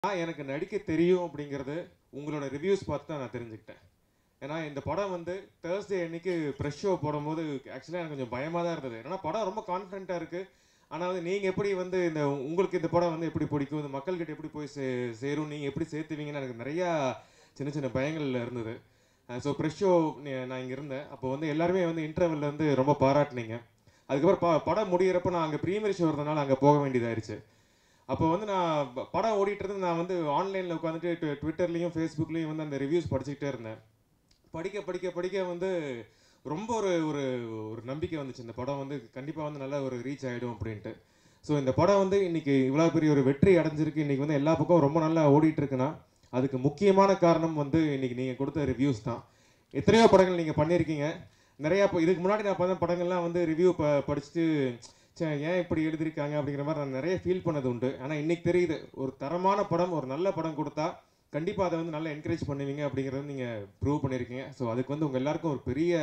நான் எனக்கு நடிக்க தெரியும் அப்படிங்கிறது உங்களோட ரிவ்யூஸ் பார்த்து தான் நான் தெரிஞ்சுக்கிட்டேன் ஏன்னா இந்த படம் வந்து தேர்ஸ்டே அன்னைக்கு ப்ரெஷ் ஷோ போடும்போது ஆக்சுவலாக எனக்கு கொஞ்சம் பயமாக தான் இருந்தது ஏன்னா படம் ரொம்ப கான்ஃபிடென்ட்டாக இருக்குது ஆனால் வந்து நீங்கள் எப்படி வந்து இந்த உங்களுக்கு இந்த படம் வந்து எப்படி பிடிக்கும் இந்த மக்கள்கிட்ட எப்படி போய் சே சேரும் நீங்கள் எப்படி சேர்த்துவீங்கன்னு எனக்கு நிறையா சின்ன சின்ன பயங்கள் இருந்தது ஸோ ப்ரெஷ் ஷோ நான் இங்கே இருந்தேன் அப்போ வந்து எல்லாருமே வந்து இன்டர்வெல்ல வந்து ரொம்ப பாராட்டினீங்க அதுக்கப்புறம் ப படம் முடியிறப்ப நான் அங்கே ப்ரீமியர் ஷோ இருந்தனால அங்கே போக வேண்டியதாயிருச்சு அப்போ வந்து நான் ப- படம் ஓடிட்டு இருந்து நான் வந்து ஆன்லைனில் உட்காந்துட்டு ட்வி- ட்விட்டர்லேயும் ஃபேஸ்புக்லேயும் வந்து அந்த ரிவ்யூஸ் படிச்சுக்கிட்டே இருந்தேன் படிக்க படிக்க படிக்க வந்து ரொம்ப ஒரு ஒரு ஒரு நம்பிக்கை வந்துச்சு இந்த படம் வந்து கண்டிப்பாக வந்து நல்ல ஒரு ரீச் ஆகிடும் அப்படின்ட்டு ஸோ இந்த படம் வந்து இன்னைக்கு இவ்வளோ பெரிய ஒரு வெற்றி அடைஞ்சிருக்கு இன்னைக்கு வந்து எல்லா பக்கம் ரொம்ப நல்லா ஓடிட்டு இருக்குன்னா அதுக்கு முக்கியமான காரணம் வந்து இன்னைக்கு நீங்கள் கொடுத்த ரிவ்யூஸ் தான் எத்தனையோ படங்கள் நீங்கள் பண்ணியிருக்கீங்க நிறையா இப்போ இதுக்கு முன்னாடி நான் பண்ண படங்கள்லாம் வந்து ரிவ்யூ ப படிச்சுட்டு ச்சே ஏன் இப்படி எழுதியிருக்காங்க அப்படிங்கிற மாதிரி நான் நிறைய ஃபீல் பண்ணது உண்டு ஆனால் இன்னைக்கு தெரியுது ஒரு தரமான படம் ஒரு நல்ல படம் கொடுத்தா கண்டிப்பாக அதை வந்து நல்லா என்கரேஜ் பண்ணுவீங்க அப்படிங்கிறத நீங்கள் ப்ரூவ் பண்ணியிருக்கீங்க ஸோ அதுக்கு வந்து உங்கள் எல்லாருக்கும் ஒரு பெரிய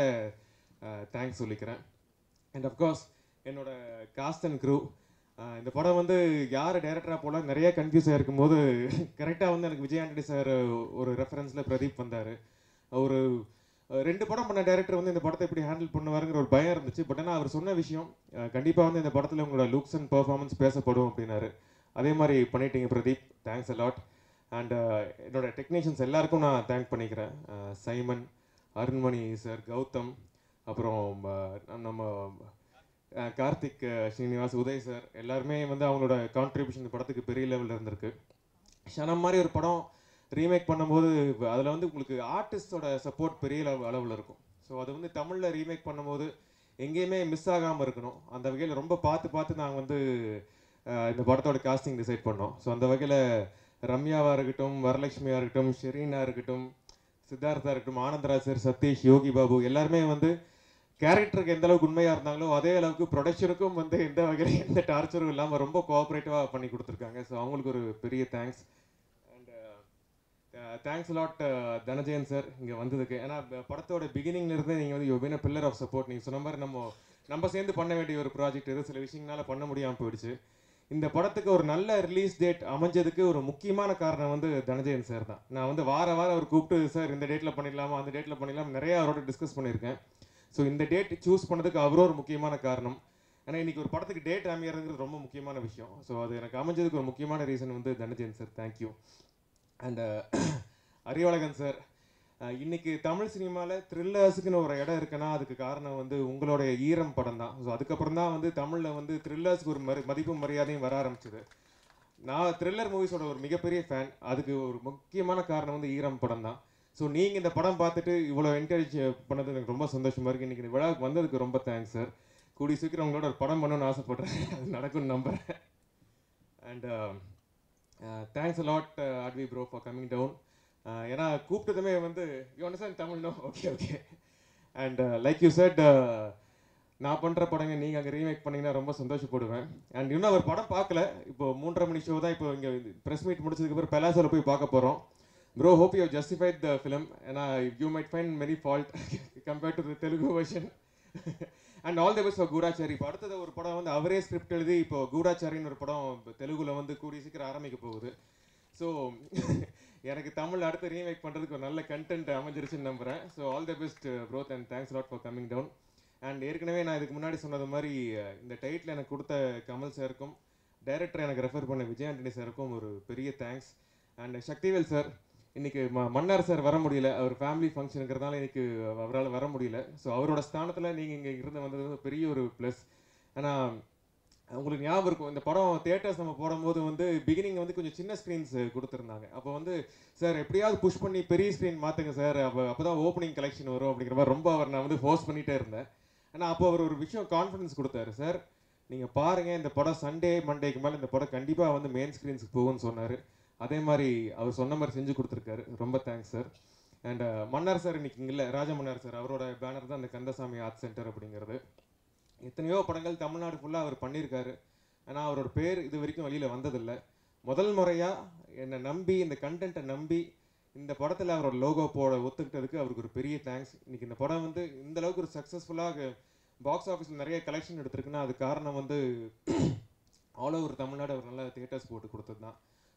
தேங்க்ஸ் சொல்லிக்கிறேன் அண்ட் அஃப்கோர்ஸ் என்னோட காஸ்ட் அண்ட் க்ரூ இந்த படம் வந்து யார் டேரக்டராக போல நிறைய கன்ஃபியூஸ் ஆகிருக்கும் போது கரெக்டாக வந்து எனக்கு விஜய் ஆண்டனி சார் ஒரு ரெஃபரன்ஸில் பிரதீப் வந்தார் ஒரு அஹ், ரெண்டு படம் பண்ண டேரக்டர் வந்து இந்த படத்தை எப்படி ஹேண்டில் பண்ணுவாருங்கிற ஒரு பயம் இருந்துச்சு பட் ஆனால் அவர் சொன்ன விஷயம் கண்டிப்பாக வந்து இந்த படத்தில் உங்களோட லுக்ஸ் அண்ட் பெர்ஃபார்மன்ஸ் பேசப்படும் அப்படின்னாரு அதே மாதிரி பண்ணிட்டீங்க பிரதீப் தேங்க்ஸ் அலாட் அண்ட் என்னோட டெக்னீஷியன்ஸ் எல்லாருக்கும் நான் தேங்க் பண்ணிக்கிறேன் uh, Simon Arunmani sir Gautham அப்புறம் அஹ், நம்ம uh, Karthik uh, Srinivas Uday sir எல்லாருமே வந்து அவங்களோட கான்ட்ரிபியூஷன் இந்த படத்துக்கு பெரிய லெவலில் இருந்திருக்கு ஷனம் மாதிரி ஒரு படம் ரீமேக் பண்ணும்போது அதில் வந்து உங்களுக்கு ஆர்டிஸ்டோட சப்போர்ட் பெரிய அளவு அளவில் இருக்கும் ஸோ அது வந்து தமிழில் ரீமேக் பண்ணும்போது எங்கேயுமே மிஸ் ஆகாமல் இருக்கணும் அந்த வகையில் ரொம்ப பார்த்து பார்த்து நாங்கள் வந்து அஹ், இந்த படத்தோட காஸ்டிங் டிசைட் பண்ணோம் ஸோ அந்த வகையில் ரம்யாவாக இருக்கட்டும் வரலட்சுமியாக இருக்கட்டும் ஷெரீனா இருக்கட்டும் சித்தார்த்தா இருக்கட்டும் ஆனந்தராஜ் சார் சதீஷ் யோகி பாபு எல்லாருமே வந்து கேரக்டருக்கு எந்த அளவுக்கு உண்மையாக இருந்தாங்களோ அதே அளவுக்கு ப்ரொடக்ஷனுக்கும் வந்து எந்த வகையில் எந்த டார்ச்சரும் இல்லாமல் ரொம்ப கோஆப்ரேட்டிவாக பண்ணி கொடுத்துருக்காங்க ஸோ அவங்களுக்கு ஒரு பெரிய thanks and thanks lot Dhananjayan sir இங்கே வந்ததுக்கு ஏன்னா ப- படத்தோட பிகினிங்ல இருந்தே நீங்கள் வந்து you been pillar of support நீங்கள் சொன்ன மாதிரி நம்ம நம்ம சேர்ந்து பண்ண வேண்டிய ஒரு ப்ராஜெக்ட் இது சில விஷயங்களால பண்ண முடியாமல் போயிடுச்சு இந்த படத்துக்கு ஒரு நல்ல ரிலீஸ் டேட் அமைஞ்சதுக்கு ஒரு முக்கியமான காரணம் வந்து தனஜயன் சார் தான் நான் வந்து வார வாரம் அவர் கூப்பிட்டு சார் இந்த டேட்டில் பண்ணிடலாமா அந்த டேட்டில் பண்ணிடலாம் நிறைய அவரோட டிஸ்கஸ் பண்ணியிருக்கேன் ஸோ இந்த டேட் சூஸ் பண்ணதுக்கு அவரும் ஒரு முக்கியமான காரணம் ஏன்னா இன்னைக்கு ஒரு படத்துக்கு டேட் அமையறதுங்கிறது ரொம்ப முக்கியமான விஷயம் ஸோ அது எனக்கு அமைஞ்சதுக்கு ஒரு முக்கியமான ரீசன் வந்து Dhananjayan sir thank you and Arivazhagan sir இன்னைக்கு தமிழ் சினிமாவில் த்ரில்லர்ஸுக்குன்னு ஒரு இடம் இருக்குன்னா அதுக்கு காரணம் வந்து உங்களுடைய ஈரம் படம் தான் ஸோ அதுக்கப்புறம் தான் வந்து தமிழில் வந்து த்ரில்லர்ஸ்க்கு ஒரு மரி மதிப்பும் மரியாதையும் வர ஆரம்பிச்சது நான் த்ரில்லர் மூவிஸோட ஒரு மிகப்பெரிய ஃபேன் அதுக்கு ஒரு முக்கியமான காரணம் வந்து ஈரம் படம் தான் ஸோ நீங்கள் இந்த படம் பார்த்துட்டு இவ்வளோ என்கரேஜ் பண்ணது எனக்கு ரொம்ப சந்தோஷமாக இருக்குது இன்றைக்கி இந்த விழாவுக்கு வந்ததுக்கு ரொம்ப தேங்க்ஸ் சார் கூடிய சீக்கிரம் உங்களோட ஒரு படம் பண்ணணும்னு ஆசைப்படுறேன் அது நடக்கும்னு நம்புகிறேன் and thanks lot Adivi bro for coming down ஏன்னா கூப்பிட்டதுமே வந்து you understand Tamil no okay okay and like you said நான் பண்ணுற படங்க நீங்கள் அங்கே ரீமேக் பண்ணீங்கன்னா ரொம்ப சந்தோஷப்படுவேன் அண்ட் இன்னும் அவர் படம் பார்க்கல இப்போ மூன்றரை மணி ஷோ தான் இப்போ இங்கே ப்ரெஸ் மீட் முடிச்சதுக்கப்புறம் பெலாசோவில் போய் பார்க்க போகிறோம் bro hope you justified the film ஏன்னா you might find many fault compared to the Telugu version and all the best for Goodachari இப்போ அடுத்தது ஒரு படம் வந்து அவரே ஸ்கிரிப்ட் எழுதி இப்போ கூடாச்சாரின்னு ஒரு படம் இப்போ தெலுங்குல வந்து கூடிய சீக்கிரம் ஆரம்பிக்க போகுது ஸோ எனக்கு தமிழ் அடுத்து ரீமேக் பண்ணுறதுக்கு ஒரு நல்ல கண்டென்ட் அமைஞ்சிருச்சுன்னு நம்புகிறேன் so all the best bro and thanks lot for coming down and ஏற்கனவே நான் இதுக்கு முன்னாடி சொன்னது மாதிரி அஹ், இந்த டைட்டில் எனக்கு கொடுத்த கமல் சாருக்கும் டைரக்டர் எனக்கு ரெஃபர் பண்ண விஜய் ஆண்டனி சாருக்கும் ஒரு பெரிய தேங்க்ஸ் அண்ட் சக்திவேல் சார் இன்னைக்கு ம மன்னார் சார் வர முடியல அவர் ஃபேமிலி ஃபங்க்ஷனுங்கிறதுனால இன்னைக்கு அவரால் வர முடியல ஸோ அவரோட ஸ்தானத்தில் நீங்கள் இங்கே இருந்து வந்தது வந்து பெரிய ஒரு ப்ளஸ் ஏன்னா உங்களுக்கு ஞாபகம் இருக்கும் இந்த படம் தியேட்டர்ஸ் நம்ம போடும்போது வந்து பிகினிங் வந்து கொஞ்சம் சின்ன ஸ்க்ரீன்ஸ் கொடுத்துருந்தாங்க அப்போ வந்து சார் எப்படியாவது புஷ் பண்ணி பெரிய ஸ்க்ரீன் மாற்றுங்க சார் அப்போ அப்போ தான் ஓப்பனிங் கலெக்ஷன் வரும் அப்படிங்கிற மாதிரி ரொம்ப அவர் நான் வந்து ஃபோர்ஸ் பண்ணிகிட்டே இருந்தேன் ஆனால் அப்போ அவர் ஒரு விஷயம் கான்ஃபிடன்ஸ் கொடுத்தாரு சார் நீங்கள் பாருங்கள் இந்த படம் சண்டே மண்டேக்கு மேலே இந்த படம் கண்டிப்பாக வந்து மெயின் ஸ்க்ரீன்ஸ்க்கு போகும்னு சொன்னார் அதே மாதிரி அவர் சொன்ன மாதிரி செஞ்சு கொடுத்துருக்காரு ரொம்ப thanks sir and Mannar sir இன்னைக்கு இங்கே இல்லை ராஜ மன்னார் சார் அவரோட பேனர் தான் இந்த கந்தசாமி ஆர்ட் சென்டர் அப்படிங்கிறது எத்தனையோ படங்கள் தமிழ்நாடு ஃபுல்லாக அவர் பண்ணியிருக்காரு ஆனால் அவரோட பேர் இது வரைக்கும் வெளியில் வந்ததில்லை முதல் முறையாக என்னை நம்பி இந்த கண்டென்ட்டை நம்பி இந்த படத்தில் அவரோட லோகோ போட ஒத்துக்கிட்டதுக்கு அவருக்கு ஒரு பெரிய தேங்க்ஸ் இன்னைக்கு இந்த படம் வந்து இந்த அளவுக்கு ஒரு சக்ஸஸ்ஃபுல்லாக பாக்ஸ் ஆஃபீஸில் நிறைய கலெக்ஷன் எடுத்திருக்குன்னா அது காரணம் வந்து ஆல் ஓவர் தமிழ்நாடு அவர் நல்ல தியேட்டர்ஸ் போட்டு கொடுத்தது தான்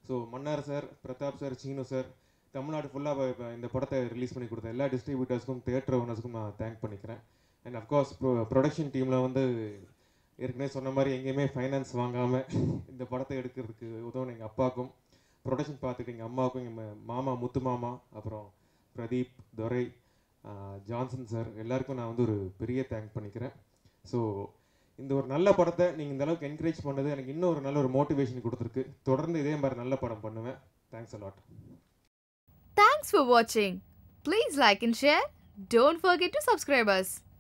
so Mannar sir Prathap sir Seenu sir Tamilnadu ஃபுல்லாக இந்த படத்தை ரிலீஸ் பண்ணி கொடுத்த எல்லா டிஸ்ட்ரிபியூட்டர்ஸ்க்கும் தேட்டர் ஓனர்ஸ்க்கும் நான் தேங்க் பண்ணிக்கிறேன் அண்ட் அஃப்கோர்ஸ் ப்ரொ ப்ரொடக்ஷன் டீமில் வந்து ஏற்கனவே சொன்ன மாதிரி எங்கேயுமே ஃபைனான்ஸ் வாங்காமல் இந்த படத்தை எடுக்கிறதுக்கு உதவும் எங்கள் அப்பாவுக்கும் ப்ரொடக்ஷன் பார்த்துட்டு எங்கள் அம்மாவுக்கும் எங்கள் மாமா முத்து மாமா அப்புறம் Pradeep Durai ah, Johnson sir எல்லாருக்கும் நான் வந்து ஒரு பெரிய தேங்க் பண்ணிக்கிறேன் ஸோ இந்த ஒரு நல்ல படத்தை நீங்கள் இந்த அளவுக்கு என்கரேஜ் பண்ணது எனக்கு இன்னும் ஒரு நல்ல ஒரு மோட்டிவேஷன் கொடுத்துருக்கு தொடர்ந்து இதே மாதிரி நல்ல படம் பண்ணுவேன் thanks a lot Thanks for watching. Please like and share. Don't forget to subscribe us.